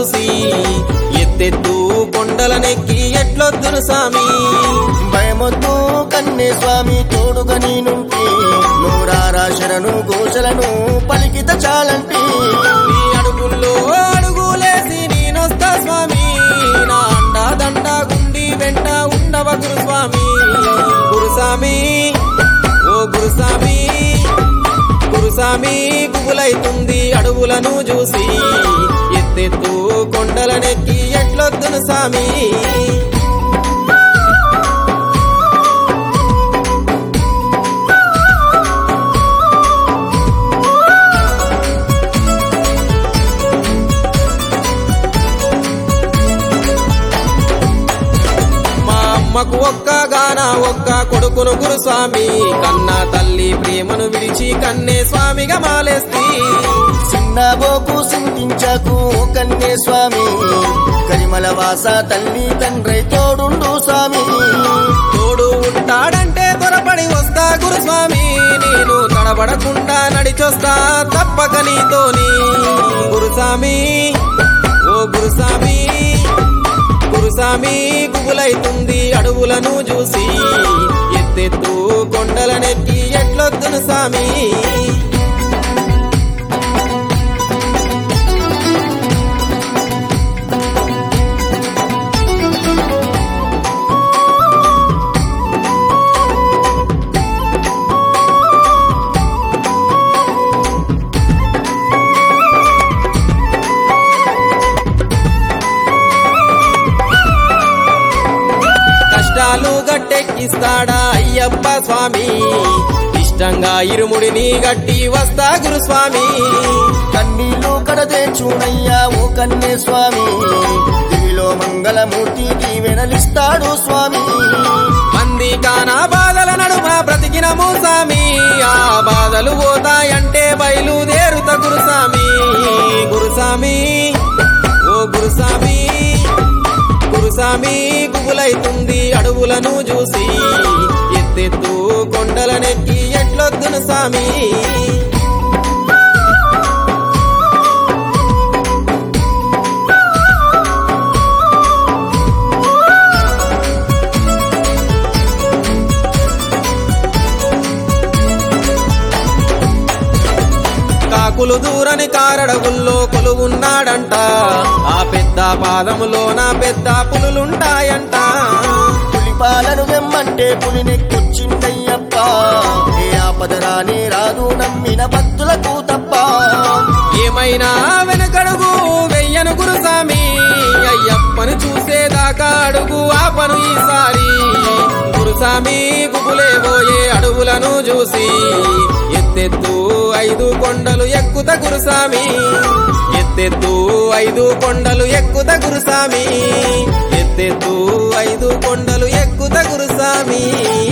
చూసి ఎత్తెత్తు కొండలనెక్కి ఎట్లొద్దును సామి భయమొద్దు కన్నే స్వామి తోడుగా నేనుంటి నూరారా శరణు ఘోషలను పలికిత చాలంటి నీ అడుగుల్లో అడుగులేసి నేనొస్తా స్వామి నా అండా దండ గుండి వెంట ఉండవ గురుస్వామి గురుస్వామి ఓ గురుస్వామి గురుస్వామి గుబులైతుంది అడుగులను చూసి ఎత్తెత్తు కొండలనెక్కి ఎట్లొద్దును సామి మా అమ్మకు ఒక్క గాన ఒక్క కొడుకును గురుస్వామి కన్నా తల్లి ప్రేమను విడిచి కన్నే స్వామిగా మాలేస్తి చిన్నబోకు సింతించకు కన్నే స్వామి కరిమల వాస తల్లి తండ్రి తోడుండు స్వామి తోడు ఉంటాడంటే త్వరపడి వస్తా గురుస్వామి నేను తడబడకుండా నడిచొస్తా తప్పక నీతోని గురుస్వామి ఓ గురుస్వామి గురుస్వామి గుబులైతుంది అడుగులను చూసి ఎత్తెత్తు కొండలనెక్కి ఎట్లొద్దును సామి కష్టాలు గట్టెక్కిస్తాడా అయ్యప్ప స్వామి ఇష్టంగా ఇరుముడిని గట్టి వస్తా గురుస్వామి కన్నీళ్ళు కడదే చూడయ్యా ఓ కన్నే స్వామి దివిలో మంగళమూర్తి దీవెనలిస్తాడు స్వామి మంది కానా బాధల నడుమ బ్రతికినము స్వామి ఆ బాధలు పోతాయంటే బయలుదేరుత గురుస్వామి గురుస్వామి ఓ గురుస్వామి గురుస్వామి గుబులైతుంది అడుగులను చూసి ఎత్తెత్తు కొండలనెక్కి ఎట్లొద్దును స్వామి కాకులు దూరని కారడవుల్లో కొలువున్నాడంట ఆ పెద్ద పాదములోన పెద్ద పులులుంటాయంట పులిపాలను వెమ్మంటే పులినెక్కొచ్చిందయ్యప్ప ఏ ఆపద రాని రాదు నమ్మిన భక్తులకు తప్ప ఏమైనా వెనకడుగు వెయ్యను గురుస్వామి అయ్యప్పను చూసేదాకా అడుగు ఆపను ఈసారి గురుస్వామి గుబులేబోయే అడుగులను చూసి ఎత్తెత్తు ఐదు కొండలు ఎక్కుత గురుస్వామి ఎత్తెత్తు ఐదు కొండలు ఎక్కుత గురుస్వామి ఎత్తెత్తు ఐదు కొండలు ఎక్కుత గురుస్వామి